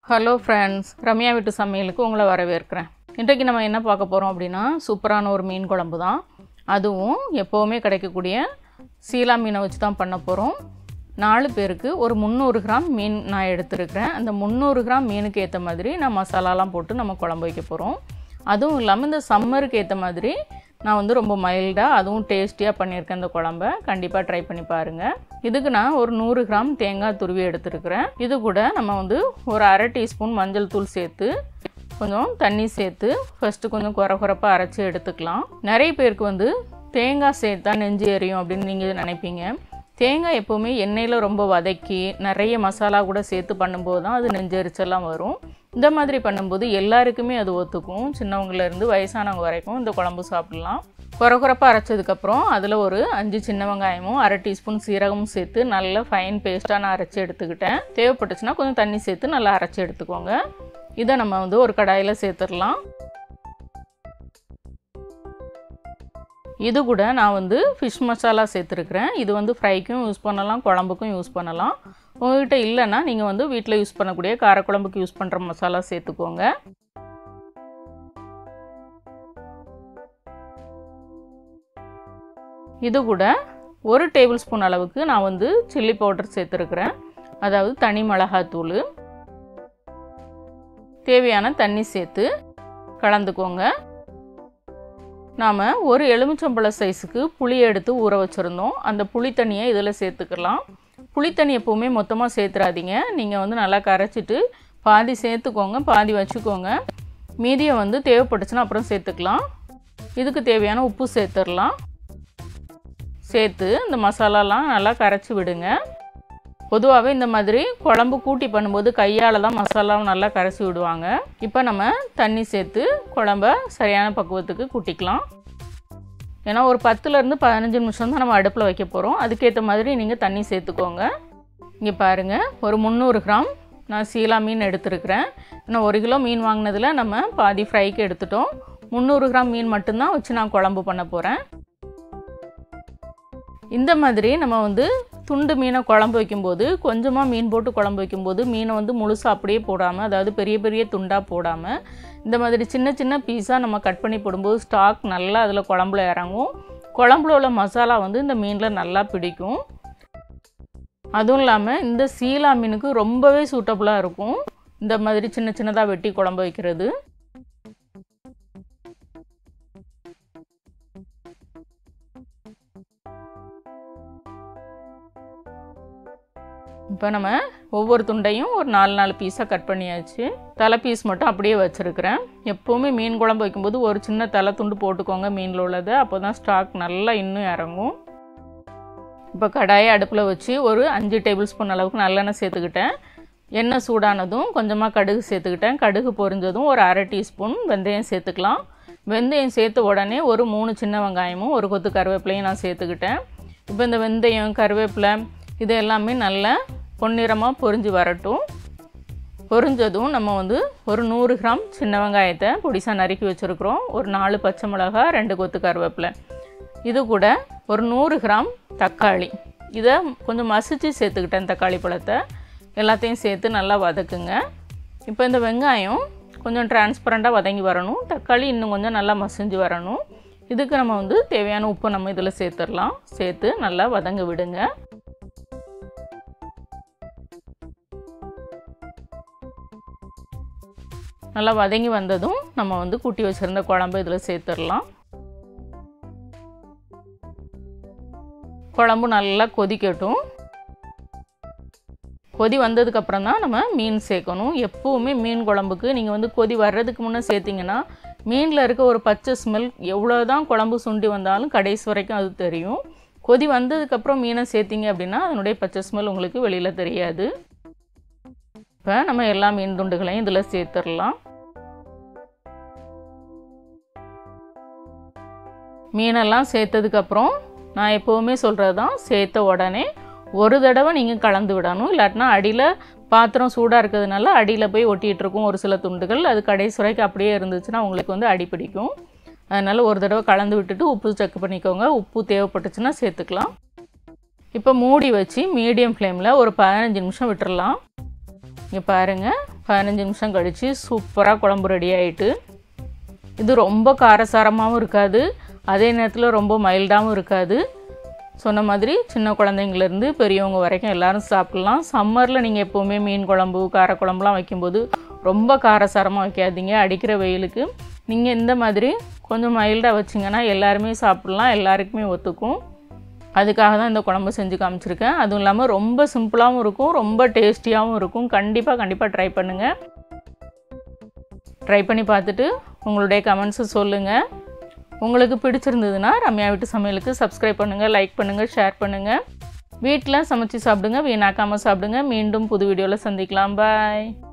hello friends Ramya வீட்டு சமையலுக்கு உங்களை வரவேற்கிறேன் இன்றைக்கு நம்ம என்ன பார்க்க போகிறோம் அப்படின்னா சூப்பரான ஒரு மீன் குழம்பு தான் அதுவும் எப்போவுமே கிடைக்கக்கூடிய சீலா மீனை வச்சு தான் பண்ண போகிறோம் நாலு பேருக்கு ஒரு முந்நூறு கிராம் மீன் நான் எடுத்துருக்கிறேன் அந்த முந்நூறு கிராம் மீனுக்கு ஏற்ற மாதிரி நான் மசாலாலாம் போட்டு நம்ம குழம்பு வைக்க போகிறோம் அதுவும் இல்லாமல் இந்த சம்மருக்கு ஏற்ற மாதிரி நான் வந்து ரொம்ப மைல்டாக அதுவும் டேஸ்டியாக பண்ணியிருக்கேன் இந்த குழம்ப கண்டிப்பாக ட்ரை பண்ணி பாருங்கள் இதுக்கு நான் ஒரு நூறு கிராம் தேங்காய் துருவி எடுத்துருக்கிறேன் இது கூட நம்ம வந்து ஒரு அரை டீஸ்பூன் மஞ்சள் தூள் சேர்த்து கொஞ்சம் தண்ணி சேர்த்து ஃபஸ்ட்டு கொஞ்சம் குறை குறைப்பாக அரைச்சி எடுத்துக்கலாம் நிறைய பேருக்கு வந்து தேங்காய் சேர்த்தா நெஞ்சு எரியும் அப்படின்னு நீங்கள் நினைப்பீங்க தேங்காய் எப்போவுமே எண்ணெயில் ரொம்ப வதக்கி நிறைய மசாலா கூட சேர்த்து பண்ணும்போது தான் அது நெஞ்செரிச்செல்லாம் வரும் இந்த மாதிரி பண்ணும்போது எல்லாருக்குமே அது ஒத்துக்கும் சின்னவங்கலேருந்து வயசானவங்க வரைக்கும் இந்த குழம்பு சாப்பிட்லாம் குறகுறப்பாக அரைச்சதுக்கப்புறம் அதில் ஒரு அஞ்சு சின்ன வெங்காயமும் அரை டீஸ்பூன் சீரகமும் சேர்த்து நல்ல ஃபைன் பேஸ்ட்டாக நான் அரைச்சி எடுத்துக்கிட்டேன் தேவைப்பட்டுச்சுன்னா கொஞ்சம் தண்ணி சேர்த்து நல்லா அரைச்சி எடுத்துக்கோங்க இதை நம்ம வந்து ஒரு கடாயில் சேர்த்துடலாம் இது கூட நான் வந்து ஃபிஷ் மசாலா சேர்த்துருக்குறேன் இது வந்து ஃப்ரைக்கும் யூஸ் பண்ணலாம் குழம்புக்கும் யூஸ் பண்ணலாம் உங்கள்கிட்ட இல்லைன்னா நீங்கள் வந்து வீட்டில் யூஸ் பண்ணக்கூடிய காரக்குழம்புக்கு யூஸ் பண்ணுற மசாலா சேர்த்துக்கோங்க இது கூட ஒரு டேபிள் ஸ்பூன் அளவுக்கு நான் வந்து சில்லி பவுடர் சேர்த்துருக்குறேன் அதாவது தனி மிளகாத்தூள் தேவையான தண்ணி சேர்த்து கலந்துக்கோங்க நாம் ஒரு எலுமிச்சம்பழ சைஸுக்கு புளி எடுத்து ஊற வச்சுருந்தோம் அந்த புளி தண்ணியை இதில் சேர்த்துக்கலாம் புளி தண்ணி எப்போவுமே மொத்தமாக சேர்த்துறாதீங்க நீங்கள் வந்து நல்லா கரைச்சிட்டு பாதி சேர்த்துக்கோங்க பாதி வச்சுக்கோங்க மீதியை வந்து தேவைப்பட்டுச்சுன்னா அப்புறம் சேர்த்துக்கலாம் இதுக்கு தேவையான உப்பு சேர்த்துடலாம் சேர்த்து இந்த மசாலாலாம் நல்லா கரைச்சி விடுங்க பொதுவாகவே இந்த மாதிரி குழம்பு கூட்டி பண்ணும்போது கையால் தான் மசாலாவை நல்லா கரைச்சி விடுவாங்க இப்போ நம்ம தண்ணி சேர்த்து குழம்ப சரியான பக்குவத்துக்கு கூட்டிக்கலாம் ஏன்னா ஒரு பத்துலேருந்து பதினஞ்சு நிமிஷம் தான் நம்ம அடுப்பில் வைக்க போகிறோம் அதுக்கேற்ற மாதிரி நீங்கள் தண்ணி சேர்த்துக்கோங்க இங்கே பாருங்கள் ஒரு முந்நூறு கிராம் நான் சீலா மீன் எடுத்துருக்கிறேன் இன்னும் ஒரு கிலோ மீன் வாங்கினதில் நம்ம பாதி ஃப்ரைக்கு எடுத்துட்டோம் முந்நூறு கிராம் மீன் மட்டும்தான் வச்சு நான் குழம்பு பண்ண போகிறேன் இந்த மாதிரி நம்ம வந்து துண்டு மீனை குழம்பு வைக்கும்போது கொஞ்சமாக மீன் போட்டு குழம்பு வைக்கும்போது மீனை வந்து முழுசாக அப்படியே போடாமல் அதாவது பெரிய பெரிய துண்டாக போடாமல் இந்த மாதிரி சின்ன சின்ன பீஸாக நம்ம கட் பண்ணி போடும்போது ஸ்டாக் நல்லா அதில் குழம்புல இறங்கும் குழம்புல உள்ள மசாலா வந்து இந்த மீனில் நல்லா பிடிக்கும் அதுவும் இல்லாமல் இந்த சீலா மீனுக்கு ரொம்பவே சூட்டபுளாக இருக்கும் இந்த மாதிரி சின்ன சின்னதாக வெட்டி குழம்பு வைக்கிறது இப்போ நம்ம ஒவ்வொரு துண்டையும் ஒரு நாலு நாலு பீஸாக கட் பண்ணியாச்சு தலை பீஸ் மட்டும் அப்படியே வச்சுருக்கிறேன் எப்போவுமே மீன் குழம்பு வைக்கும்போது ஒரு சின்ன தலை துண்டு போட்டுக்கோங்க மீனில் உள்ளதை அப்போ தான் ஸ்டாக் நல்லா இன்னும் இறங்கும் இப்போ கடாயை அடுப்பில் வச்சு ஒரு அஞ்சு டேபிள் ஸ்பூன் அளவுக்கு நல்லெண்ணெய் சேர்த்துக்கிட்டேன் எண்ணெய் சூடானதும் கொஞ்சமாக கடுகு சேர்த்துக்கிட்டேன் கடுகு பொரிஞ்சதும் ஒரு அரை டீஸ்பூன் வெந்தயம் சேர்த்துக்கலாம் வெந்தயம் சேர்த்த உடனே ஒரு மூணு சின்ன வெங்காயமும் ஒரு கொத்து கருவேப்பிலையும் நான் சேர்த்துக்கிட்டேன் இப்போ இந்த வெந்தயம் கருவேப்பிலை இது எல்லாமே நல்லா பொன்னிறமாக பொரிஞ்சு வரட்டும் பொரிஞ்சதும் நம்ம வந்து ஒரு நூறு கிராம் சின்ன வெங்காயத்தை பொடிசாக நறுக்கி வச்சுருக்குறோம் ஒரு நாலு பச்சை மிளகா ரெண்டு கொத்து கருவேப்பிலை இது கூட ஒரு நூறு கிராம் தக்காளி இதை கொஞ்சம் மசித்து சேர்த்துக்கிட்டேன் தக்காளி பழத்தை எல்லாத்தையும் சேர்த்து நல்லா வதக்குங்க இப்போ இந்த வெங்காயம் கொஞ்சம் டிரான்ஸ்பரண்ட்டாக வதங்கி வரணும் தக்காளி இன்னும் கொஞ்சம் நல்லா மசிஞ்சு வரணும் இதுக்கு நம்ம வந்து தேவையான உப்பு நம்ம இதில் சேர்த்துடலாம் சேர்த்து நல்லா வதங்க விடுங்க நல்லா வதங்கி வந்ததும் நம்ம வந்து கூட்டி வச்சுருந்த குழம்பு இதில் சேர்த்துடலாம் குழம்பு நல்லா கொதிக்கட்டும் கொதி வந்ததுக்கப்புறம் தான் நம்ம மீன் சேர்க்கணும் எப்போவுமே மீன் குழம்புக்கு நீங்கள் வந்து கொதி வர்றதுக்கு முன்னே சேர்த்திங்கன்னா மீனில் இருக்க ஒரு பச்சை ஸ்மெல் எவ்வளோ தான் குழம்பு சுண்டி வந்தாலும் கடைசி வரைக்கும் அது தெரியும் கொதி வந்ததுக்கப்புறம் மீனை சேர்த்திங்க அப்படின்னா அதனுடைய பச்சை ஸ்மெல் உங்களுக்கு வெளியில் தெரியாது இப்போ நம்ம எல்லா மீன் துண்டுகளையும் இதில் சேர்த்துடலாம் மீனெல்லாம் சேர்த்ததுக்கப்புறம் நான் எப்போவுமே சொல்கிறது தான் சேர்த்த உடனே ஒரு தடவை நீங்கள் கலந்து விடணும் இல்லாட்டினா அடியில் பாத்திரம் சூடாக இருக்கிறதுனால அடியில் போய் ஒட்டிகிட்டு இருக்கும் ஒரு சில துண்டுகள் அது கடைசி வரைக்கும் அப்படியே இருந்துச்சுன்னா உங்களுக்கு வந்து அடி பிடிக்கும் அதனால் ஒரு தடவை கலந்து விட்டுட்டு உப்பு செக் பண்ணிக்கோங்க உப்பு தேவைப்பட்டுச்சுன்னா சேர்த்துக்கலாம் இப்போ மூடி வச்சு மீடியம் ஃப்ளேமில் ஒரு பதினஞ்சு நிமிஷம் விட்டுறலாம் இங்கே பாருங்கள் பதினஞ்சு நிமிஷம் கழித்து சூப்பராக குழம்பு ரெடி ஆகிட்டு இது ரொம்ப காரசாரமாகவும் இருக்காது அதே நேரத்தில் ரொம்ப மைல்டாகவும் இருக்காது சொன்ன மாதிரி சின்ன குழந்தைங்கலேருந்து பெரியவங்க வரைக்கும் எல்லாரும் சாப்பிட்லாம் சம்மரில் நீங்கள் எப்போவுமே மீன் குழம்பு காரக்குழம்புலாம் வைக்கும்போது ரொம்ப காரசாரமாக வைக்காதீங்க அடிக்கிற வெயிலுக்கு நீங்கள் இந்த மாதிரி கொஞ்சம் மைல்டாக வச்சிங்கன்னா எல்லாருமே சாப்பிட்லாம் எல்லாருக்குமே ஒத்துக்கும் அதுக்காக தான் இந்த குழம்பு செஞ்சு காமிச்சிருக்கேன் அதுவும் இல்லாமல் ரொம்ப சிம்பிளாகவும் இருக்கும் ரொம்ப டேஸ்டியாகவும் இருக்கும் கண்டிப்பாக கண்டிப்பாக ட்ரை பண்ணுங்கள் ட்ரை பண்ணி பார்த்துட்டு உங்களுடைய கமெண்ட்ஸை சொல்லுங்கள் உங்களுக்கு பிடிச்சிருந்ததுன்னா ரம்யா வீட்டு சமையலுக்கு சப்ஸ்கிரைப் பண்ணுங்கள் லைக் பண்ணுங்கள் ஷேர் பண்ணுங்கள் வீட்டில் சமைச்சு சாப்பிடுங்க வீணாக்காமல் சாப்பிடுங்க மீண்டும் புது வீடியோவில் சந்திக்கலாம் பாய்